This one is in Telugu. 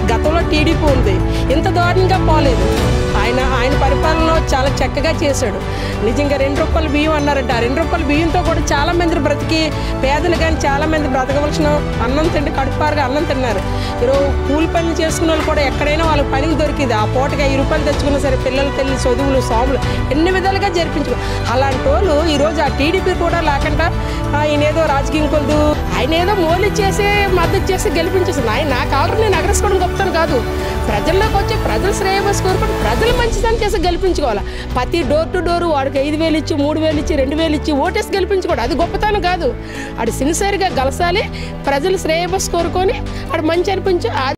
గతంలో టీడీపీ ఉంది ఇంత దారుణంగా పోలేదు ఆయన ఆయన పరిపాలనలో చాలా చక్కగా చేశాడు నిజంగా రెండు రూపాయల బియ్యం అన్నారంట ఆ రెండు రూపాయల బియ్యంతో కూడా చాలా మంది బ్రతికి పేదలు కానీ చాలా మంది బ్రతకవలసిన అన్నం తిండి కడుపారుగా అన్నం తిన్నారు ఈరోజు కూలి పనులు చేసుకున్న వాళ్ళు కూడా ఎక్కడైనా వాళ్ళకి పనికి దొరికింది ఆ పూటకి ఐదు రూపాయలు తెచ్చుకున్నా సరే పిల్లలు తెల్లి చదువులు సాములు ఎన్ని విధాలుగా జరిపించుకో అలాంటి వాళ్ళు ఈరోజు ఆ టీడీపీ కూడా లేకుండా ఆయన ఏదో రాజకీయం కొద్దు ఆయన ఏదో మోలు చేసి మద్దతు చేసి గెలిపించేసి ఆయన నా కాలర్ నేను ఎగరేసుకోవడం గొప్పతనం కాదు ప్రజల్లోకి వచ్చి ప్రజల శ్రేయబస్ కోరుకొని ప్రజలు మంచిదని చేసి గెలిపించుకోవాలి ప్రతి డోర్ టు డోర్ వాడికి ఐదు వేలు ఇచ్చి మూడు వేలు ఇచ్చి రెండు వేలు ఇచ్చి ఓటేసి గెలిపించుకోవడం అది గొప్పతనం కాదు అది సిన్సియర్గా గలసాలి ప్రజలు శ్రేయబస్ కోరుకొని ఆడు మంచి అనిపించి